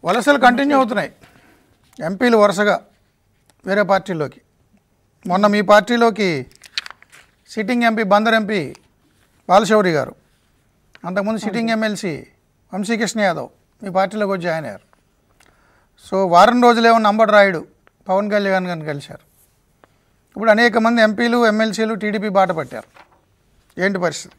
వలసలు కంటిన్యూ అవుతున్నాయి ఎంపీలు వరుసగా వేరే పార్టీలోకి మొన్న మీ పార్టీలోకి sitting MP Bandar MP Balashowry గారు అంతకుముందు సిట్టింగ్ ఎమ్మెల్సీ వంశీకృష్ణ యాదవ్ మీ పార్టీలోకి వచ్చి జాయిన్ అయ్యారు సో వారం రోజులేమో నంబర్ రాయుడు పవన్ కళ్యాణ్ గారిని కలిశారు ఇప్పుడు అనేక మంది ఎంపీలు ఎమ్మెల్సీలు టీడీపీ బాట పట్టారు ఏంటి పరిస్థితి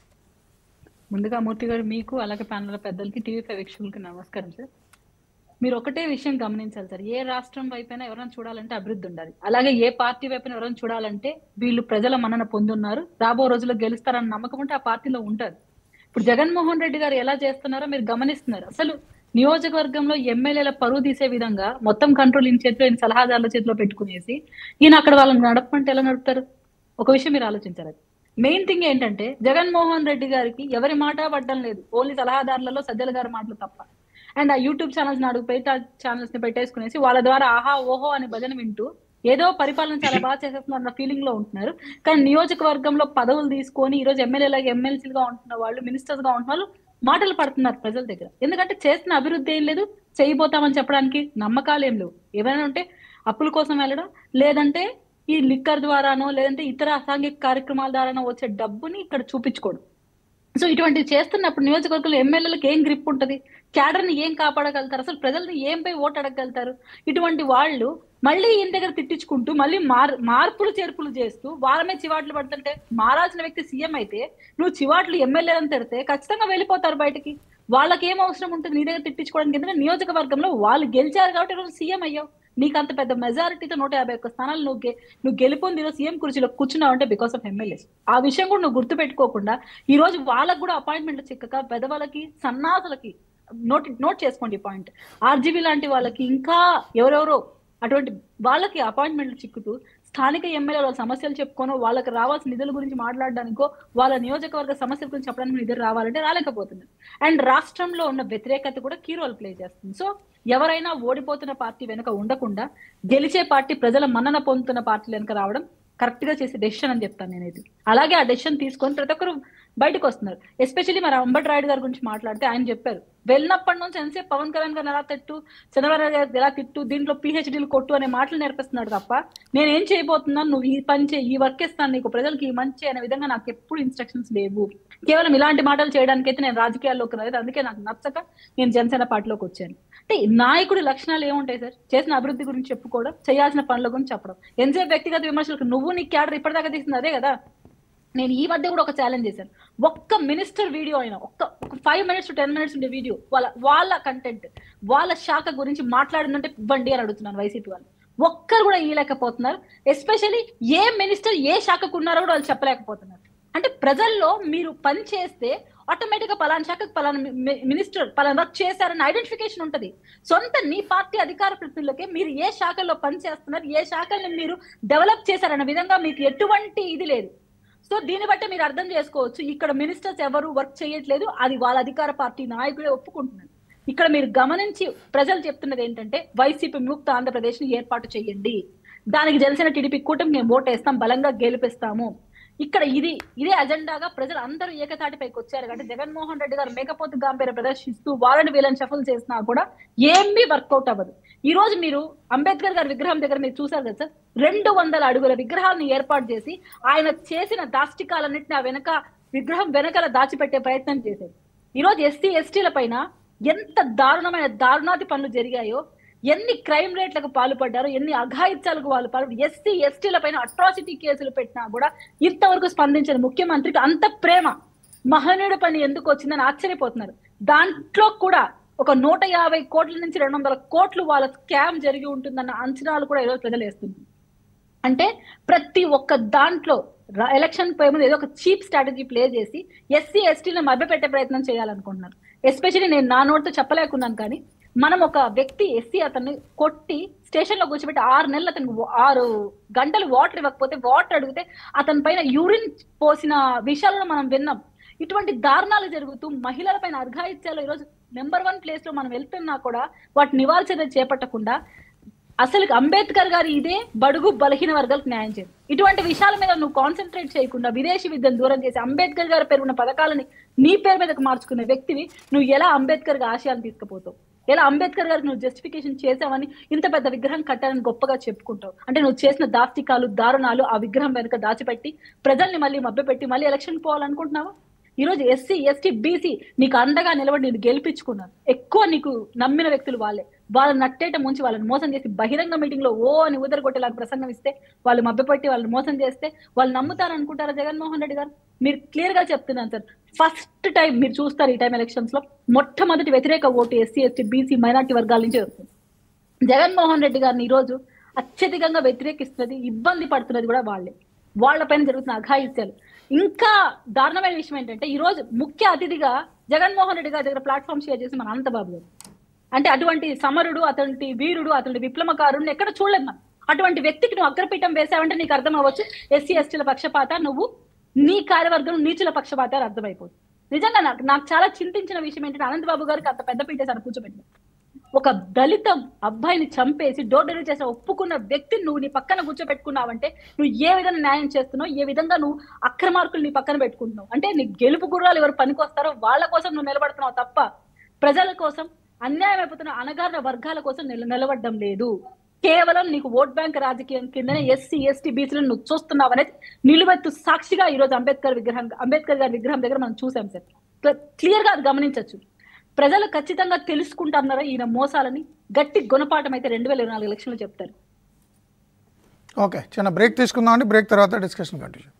ముందుగా మూర్తి గారు మీకు అలాగే ప్యానల్ పెద్దలకి టీవీ ఫైవ్ వీక్షకులకి నమస్కారం సార్ మీరు ఒకటే విషయం గమనించాలి సార్ ఏ రాష్ట్రం వైపైనా ఎవరైనా చూడాలంటే అభివృద్ధి ఉండాలి అలాగే ఏ పార్టీ వైపున ఎవరైనా చూడాలంటే వీళ్ళు ప్రజల మన్నన పొందున్నారు రాబో రోజుల్లో గెలుస్తారన్న నమ్మకం ఉంటే ఆ పార్టీలో ఉంటారు ఇప్పుడు జగన్మోహన్ రెడ్డి గారు ఎలా చేస్తున్నారో మీరు గమనిస్తున్నారు అసలు నియోజకవర్గంలో ఎమ్మెల్యేల పరువు తీసే విధంగా మొత్తం కంట్రోల్ ఈయన చేతిలో ఈయన సలహాదారుల చేతిలో పెట్టుకునేసి ఈయన అక్కడ వాళ్ళని నడపమంటే ఎలా నడుపుతారు ఒక విషయం మీరు ఆలోచించారు అది మెయిన్ థింగ్ ఏంటంటే జగన్మోహన్ రెడ్డి గారికి ఎవరి మాట పడ్డం లేదు ఓన్లీ సలహాదారులలో సజ్జల గారి మాటలు తప్ప అండ్ ఆ యూట్యూబ్ ఛానల్స్ నాడు పెట్ట ఛానల్స్ ని పెట్టేసుకునేసి వాళ్ళ ద్వారా ఆహా ఓహో అని భజన వింటూ ఏదో పరిపాలన చాలా బాగా చేసేస్తున్నారు అన్న ఫీలింగ్ లో ఉంటున్నారు కానీ నియోజకవర్గంలో పదవులు తీసుకొని ఈ రోజు ఎమ్మెల్యేలుగా ఎమ్మెల్సీలుగా ఉంటున్న వాళ్ళు మినిస్టర్స్ గా ఉంటున్న వాళ్ళు మాటలు పడుతున్నారు ప్రజల దగ్గర ఎందుకంటే చేస్తున్న అభివృద్ధి ఏం లేదు చేయబోతామని చెప్పడానికి నమ్మకాలు ఏం లేవు ఏమైనా ఉంటే అప్పుల కోసం వెళ్ళడం లేదంటే ఈ లిక్కర్ ద్వారానో లేదంటే ఇతర అసాంఘిక కార్యక్రమాల ద్వారానో వచ్చే డబ్బుని ఇక్కడ చూపించుకోవడం సో ఇటువంటివి చేస్తున్నప్పుడు నియోజకవర్గంలో ఎమ్మెల్యేలకు ఏం గ్రిప్ ఉంటుంది క్యాడర్ ని ఏం కాపాడగలుగుతారు అసలు ప్రజల్ని ఏం పై ఓటు అడగలుగుతారు ఇటువంటి వాళ్ళు మళ్ళీ ఈయన దగ్గర తిట్టించుకుంటూ మళ్ళీ మార్ మార్పులు చేర్పులు చేస్తూ వాళ్ళమే చివాట్లు పడుతుంటే మారాల్సిన వ్యక్తి సీఎం అయితే నువ్వు చివాట్లు ఎమ్మెల్యేలను తిడితే ఖచ్చితంగా వెళ్ళిపోతారు బయటికి వాళ్ళకి ఏం అవసరం ఉంటుంది నీ దగ్గర తిట్టించుకోవడానికి ఎందుకంటే నియోజకవర్గంలో వాళ్ళు గెలిచారు కాబట్టి ఈరోజు సీఎం అయ్యావు నీకు అంత పెద్ద మెజారిటీతో నూట యాభై ఒక్క స్థానాలు నువ్వు గె- నువ్వు గెలుపొంది ఈరోజు సీఎం కుర్చీలో కూర్చున్నావు అంటే బికాస్ ఆఫ్ ఎమ్మెల్యేస్ ఆ విషయం కూడా నువ్వు గుర్తు పెట్టుకోకుండా ఈ రోజు వాళ్ళకు కూడా అపాయింట్మెంట్ చిక్కక పెదవులకి సన్నాసులకి నోట్ నోట్ చేసుకోండి ఈ పాయింట్ ఆర్జీబీ లాంటి వాళ్ళకి ఇంకా ఎవరెవరో అటువంటి వాళ్ళకి అపాయింట్మెంట్లు చిక్కుతూ స్థానిక ఎమ్మెల్యే వాళ్ళ సమస్యలు చెప్పుకోనో వాళ్ళకి రావాల్సిన నిధుల గురించి మాట్లాడడానికో వాళ్ళ నియోజకవర్గ సమస్యల గురించి చెప్పడానికి నిధులు రావాలంటే రాలేకపోతున్నారు అండ్ రాష్ట్రంలో ఉన్న వ్యతిరేకత కూడా కీ రోల్ ప్లే చేస్తుంది సో ఎవరైనా ఓడిపోతున్న పార్టీ వెనుక ఉండకుండా గెలిచే పార్టీ ప్రజల మన్నన పొందుతున్న పార్టీ వెనుక రావడం కరెక్ట్ గా చేసే డెసిషన్ అని చెప్తాను నేనైతే అలాగే ఆ డెసిషన్ తీసుకొని ప్రతి ఒక్కరు బయటకు వస్తున్నారు ఎస్పెషల్లీ మరి అంబట్ రాయుడు గారి గురించి మాట్లాడితే ఆయన చెప్పారు వెళ్ళినప్పటి నుంచి ఎంతసేపు పవన్ కళ్యాణ్ గారిని ఎలా తిట్టు చంద్రబాబు నాయుడు గారిని ఎలా తిట్టు దీంట్లో పిహెచ్డీలు కొట్టు అనే మాటలు నేర్పిస్తున్నాడు తప్ప నేను ఏం చేయబోతున్నాను నువ్వు ఈ పని చేయి ఈ వర్క్ ఇస్తాను నీకు ప్రజలకి ఈ మంచి అనే విధంగా నాకు ఎప్పుడు ఇన్స్ట్రక్షన్స్ లేవు కేవలం ఇలాంటి మాటలు చేయడానికి అయితే నేను రాజకీయాల్లోకి రాలేదు అందుకే నాకు నచ్చక నేను జనసేన పార్టీలోకి వచ్చాను అంటే నాయకుడి లక్షణాలు ఏముంటాయి సార్ చేసిన అభివృద్ధి గురించి చెప్పుకోవడం చేయాల్సిన పనుల గురించి చెప్పడం ఎంతసేపు వ్యక్తిగత విమర్శలకు నువ్వు నీ క్యాడర్ ఇప్పటిదాకా తీసింది అదే కదా నేను ఈ మధ్య కూడా ఒక ఛాలెంజ్ చేశాను ఒక్క మినిస్టర్ వీడియో అయినా ఒక్క ఒక ఫైవ్ మినిట్స్ టెన్ మినిట్స్ ఉండే వీడియో వాళ్ళ వాళ్ళ కంటెంట్ వాళ్ళ శాఖ గురించి మాట్లాడిందంటే ఇవ్వండి అని అడుగుతున్నాను వైసీపీ వాళ్ళు ఒక్కరు కూడా ఇవ్వలేకపోతున్నారు ఎస్పెషల్లీ ఏ మినిస్టర్ ఏ శాఖకు ఉన్నారో కూడా వాళ్ళు చెప్పలేకపోతున్నారు అంటే ప్రజల్లో మీరు పని చేస్తే ఆటోమేటిక్ గా పలానా శాఖకు పలానా మి- మినిస్టర్ పలానా వర్క్ చేశారని ఐడెంటిఫికేషన్ ఉంటది సొంత నీ పార్టీ అధికార ప్రతినిధులకే మీరు ఏ శాఖల్లో పని చేస్తున్నారు ఏ శాఖల్ని మీరు డెవలప్ చేశారన్న విధంగా మీకు ఎటువంటి ఇది లేదు సో దీన్ని బట్టి మీరు అర్థం చేసుకోవచ్చు ఇక్కడ మినిస్టర్స్ ఎవరు వర్క్ చేయట్లేదు అది వాళ్ళ అధికార పార్టీ నాయకులే ఒప్పుకుంటున్నారు ఇక్కడ మీరు గమనించి ప్రజలు చెప్తున్నది ఏంటంటే వైసీపీ ముక్త ఆంధ్రప్రదేశ్ ని ఏర్పాటు చేయండి దానికి జనసేన టీడీపీ కూటమి మేము ఓటేస్తాం బలంగా గెలిపిస్తాము ఇక్కడ ఇది ఇదే అజెండాగా ప్రజలు అందరూ ఏకతాటిపైకి వచ్చారు కాబట్టి జగన్మోహన్ రెడ్డి గారు మేకపోతు గాంభీర్య ప్రదర్శిస్తూ వాళ్ళని వీళ్ళని షఫల్ చేసినా కూడా ఏమీ వర్కౌట్ అవ్వదు ఈ రోజు మీరు అంబేద్కర్ గారి విగ్రహం దగ్గర మీరు చూసారు కదా సార్ రెండు వందల అడుగుల విగ్రహాలను ఏర్పాటు చేసి ఆయన చేసిన దాష్టికాలన్నింటినీ ఆ వెనక విగ్రహం వెనకాల దాచిపెట్టే ప్రయత్నం చేశారు ఈ రోజు ఎస్సీ ఎస్టీల పైన ఎంత దారుణమైన దారుణాతి పనులు జరిగాయో ఎన్ని క్రైమ్ రేట్లకు పాల్పడ్డారో ఎన్ని అఘాయిత్యాలకు వాళ్ళు పాల్పడి ఎస్సీ ఎస్టీల పైన అట్రాసిటీ కేసులు పెట్టినా కూడా ఇంతవరకు స్పందించిన ముఖ్యమంత్రికి అంత ప్రేమ మహనీయుడి పని ఎందుకు వచ్చిందని ఆశ్చర్యపోతున్నారు దాంట్లో కూడా ఒక నూట యాభై కోట్ల నుంచి రెండు వందల కోట్లు వాళ్ళ స్కామ్ జరిగి ఉంటుందన్న అంచనాలు కూడా ఈరోజు ప్రజలు వేస్తున్నారు అంటే ప్రతి ఒక్క దాంట్లో ర- ఎలక్షన్ పోయే ముందు ఏదో ఒక చీప్ స్ట్రాటజీ ప్లే చేసి ఎస్సీ ఎస్టీలను మభ్యపెట్టే ప్రయత్నం చేయాలనుకుంటున్నారు ఎస్పెషల్లీ నేను నా నోటితో చెప్పలేకున్నాను కానీ మనం ఒక వ్యక్తి ఎస్సీ అతన్ని కొట్టి స్టేషన్ లో కూర్చోబెట్టి ఆరు నెలలు అతనికి వా- ఆరు గంటలు వాటర్ ఇవ్వకపోతే వాటర్ అడిగితే అతని పైన యూరిన్ పోసిన విషయాలను మనం విన్నాం ఇటువంటి దారుణాలు జరుగుతూ మహిళల పైన అర్ఘాయిత్యాలు ఈరోజు నెంబర్ వన్ ప్లేస్ లో మనం వెళ్తున్నా కూడా వాటి నివారణ చర్యలు చేపట్టకుండా అసలు అంబేద్కర్ గారు ఇదే బడుగు బలహీన వర్గాలకు న్యాయం చేయదు ఇటువంటి విషయాల మీద నువ్వు కాన్సన్ట్రేట్ చేయకుండా విదేశీ విద్యను దూరం చేసి అంబేద్కర్ గారు పేరున్న పథకాలని నీ పేరు మీదకి మార్చుకునే వ్యక్తివి నువ్వు ఎలా అంబేద్కర్ గారి ఆశయాలు తీసుకుపోతావు ఎలా అంబేద్కర్ గారికి నువ్వు జస్టిఫికేషన్ చేసావని ఇంత పెద్ద విగ్రహం కట్టాలని గొప్పగా చెప్పుకుంటావు అంటే నువ్వు చేసిన దాష్టికాలు దారుణాలు ఆ విగ్రహం వెనుక దాచిపెట్టి ప్రజల్ని మళ్ళీ మభ్యపెట్టి మళ్ళీ ఎలక్షన్ పోవాలనుకుంటున్నావా ఈ రోజు ఎస్సీ ఎస్టీ బీసీ నీకు అండగా నిలబడి నేను గెలిపించుకున్నాను ఎక్కువ నీకు నమ్మిన వ్యక్తులు వాళ్ళే వాళ్ళని నట్టేట ముంచి వాళ్ళని మోసం చేసి బహిరంగ మీటింగ్ లో ఓ అని ఊదరగొట్టేలాగా ప్రసంగం ఇస్తే వాళ్ళు మభ్యపెట్టి వాళ్ళని మోసం చేస్తే వాళ్ళు నమ్ముతారు అనుకుంటారా జగన్మోహన్ రెడ్డి గారు మీరు క్లియర్ గా చెప్తున్నాను సార్ ఫస్ట్ టైం మీరు చూస్తారు ఈ టైం ఎలక్షన్స్ లో మొట్టమొదటి వ్యతిరేక vote SC ST BC minority వర్గాల నుంచి వస్తుంది జగన్మోహన్ రెడ్డి గారిని ఈ రోజు అత్యధికంగా వ్యతిరేకిస్తున్నది ఇబ్బంది పడుతున్నది కూడా వాళ్ళే వాళ్ళపైన జరుగుతున్న అఘాయిత్యాలు ఇంకా దారుణమైన విషయం ఏంటంటే ఈ రోజు ముఖ్య అతిథిగా జగన్మోహన్ రెడ్డి గారి దగ్గర ప్లాట్ఫామ్ షేర్ చేసి మన అనంతబాబు గారు అంటే అటువంటి సమరుడు అటువంటి వీరుడు అతని విప్లవకారుడిని ఎక్కడ చూడలేదు మనం అటువంటి వ్యక్తికి నువ్వు అగ్రపీఠం వేసావంటే నీకు అర్థం అవ్వచ్చు ఎస్సీ ఎస్టీల పక్షపాత నువ్వు నీ కార్యవర్గం నీచుల పక్షపాత అని అర్థమైపోతుంది నిజంగా నాకు నాకు చాలా చింతించిన విషయం ఏంటంటే అనంతబాబు గారికి అంత పెద్ద పీట సార్ కూర్చోబెట్టింది ఒక దళిత అబ్బాయిని చంపేసి డోర్ డెలివరీ చేసిన ఒప్పుకున్న వ్యక్తిని నువ్వు నీ పక్కన కూర్చోబెట్టుకున్నావంటే నువ్వు ఏ విధంగా న్యాయం చేస్తున్నావు ఏ విధంగా నువ్వు అక్రమార్కులు నీ పక్కన పెట్టుకుంటున్నావు అంటే నీ గెలుపు గుర్రాలు ఎవరు పనికొస్తారో వాళ్ళ కోసం నువ్వు నిలబడుతున్నావు తప్ప ప్రజల కోసం అన్యాయం అయిపోతున్న అణగారిన వర్గాల కోసం నిల నిలబడడం లేదు కేవలం నీకు ఓట్ బ్యాంక్ రాజకీయం కిందనే ఎస్సీ ఎస్టీ బీసీలను నువ్వు చూస్తున్నావు అనేది నిలువెత్తు సాక్షిగా ఈ రోజు అంబేద్కర్ విగ్రహం అంబేద్కర్ గారి విగ్రహం దగ్గర మనం చూసాం సార్ క్లియర్ గా అది గమనించవచ్చు ప్రజలు ఖచ్చితంగా తెలుసుకుంటున్నారా ఈయన మోసాలని గట్టి గుణపాఠం అయితే రెండు వేల ఇరవై నాలుగు ఎలక్షన్లు చెప్తారు ఓకే చిన్న బ్రేక్ తీసుకుందామండి బ్రేక్ తర్వాత డిస్కషన్ కంటిన్యూ